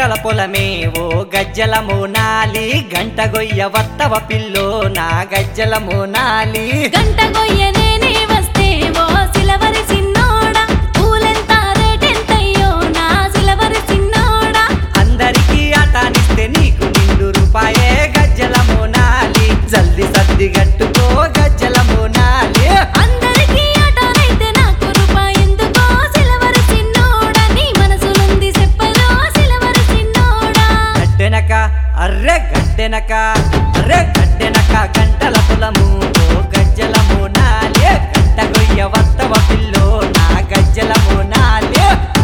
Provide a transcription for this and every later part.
గంటల పొలమే ఓ గజ్జల మోనాలి గంట గొయ్య వత్తవ పిల్లో నా గజ్జల మోనాలి గంట గొయ్యనేనే వస్తే ఓ సిలవరి చిన్నోడా పూలెంత రేటెంతయ్యో నా సిలవరి చిన్నోడా అందరికీ ఆటానిస్తే నీకు నిండు రూపాయే గజ్జల మోనాలి జల్ది సర్ది గట్టుకో గజ్జల మోనాలి అందరికీ ఆటోనైతే నాకు రూపాయి ఎందుకో సిలవరి చిన్నోడా నీ మనసులుంది చెప్పలో సిలవరి చిన్నోడా గడ్డెనక అర్రె గడ్డెనక అర్రె గడ్డెనక గంటల పొలము ఓ గజ్జల మోనాలి గంట గొయ్య వత్తవ పిల్లో నా గజ్జల మోనాలి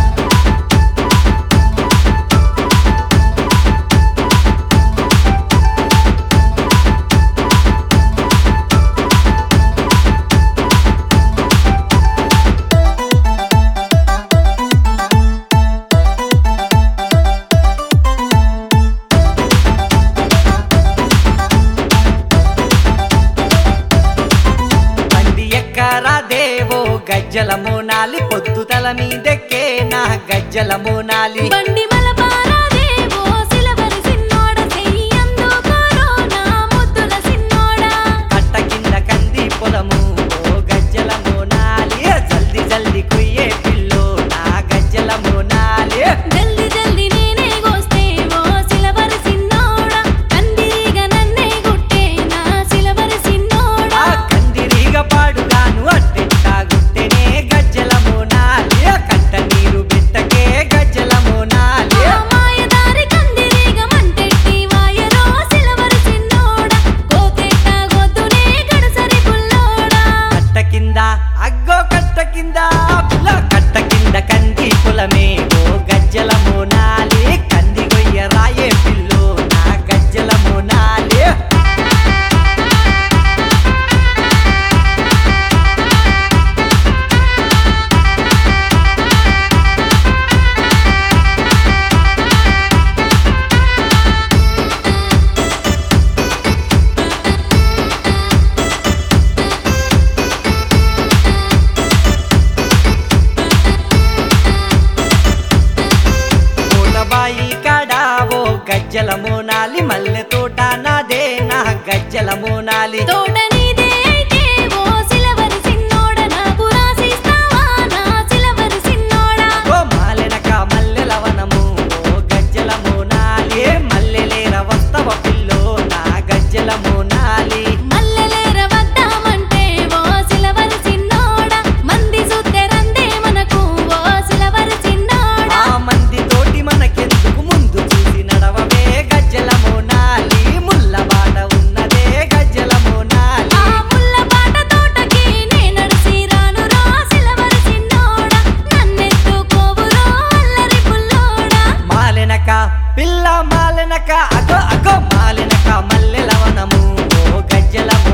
పంది ఎక్కరా దేవో గజ్జల మోనాలి పొద్దు తల మీదెక్కే నా గజ్జల మోనాలి బండి మలపారాదేవో సిలవరి చిన్నోడ చెయ్యందుకోరో నా ముద్దుల చిన్నోడా కట్ట కింద కంది పొలము ఓ గజ్జల మోనాలి జల్ది జల్ది కుయ్యే పిల్లో నా గజ్జల మోనాలి జల్ది జల్ది నేనే గోస్తే ఓ సిలవరి చిన్నోడా కందిరిగా నన్నే గుట్టే నా సిలవరి చిన్నోడా ఆ కందిరీగ పాడుగాను అట్టెట్టా గుట్టెనే గజ్జల మోనాలి కంట నీరు బిట్టకే గజ్జల మోనాలి ఆ మాయదారి కందిరిగా మంటెట్టి వాయరో సిలవరి చిన్నోడా కోతేట గొద్దునే గడసరి పుల్లోడా కట్ట కింద అగ్గో కట్ట కింద పుల కట్ట కింద కంది పొలమే ఓ గజ్జల మోనాలి కంది గొయ్య రాయే పిల్లో నా గజ్జల మోనాలి పూలబాయి కాడావో గజ్జల మోనాలి మల్లె తోట నాదే నా గజ్జల మోనాలి తోట నీదే అయితే ఓ సిలవరి చిన్నోడ నాకు రాసిస్తావా నా సిలవరి చిన్నోడా ఓ మాలెనక మల్లెల వనము ఓ గజ్జల మోనాలి మల్లెలేర వస్తవ పిల్లో నా గజ్జల మోనాలి మల్లెలేర వద్దామంటే ఓ సిలవరి చిన్నోడా మంది సుత్తె రందే మనకు ఓ సిలవరి చిన్నోడా ఆ మంది తోటి మనకెందుకు ముందు చూసి నడవవే గజ్జల మోనాలి ముల్ల బాట ఉన్నదే గజ్జల మోనాలి ఆ ముల్ల పాట తోటకి నే నడిసి రాను రా సిలవరి చిన్నోడా నన్నెత్తుకోవురో అల్లరి పుల్లోడా మాలెనక పిల్ల మాలెనక అగో అగో మాలెనక మల్లెల వనము ఓ గజ్జల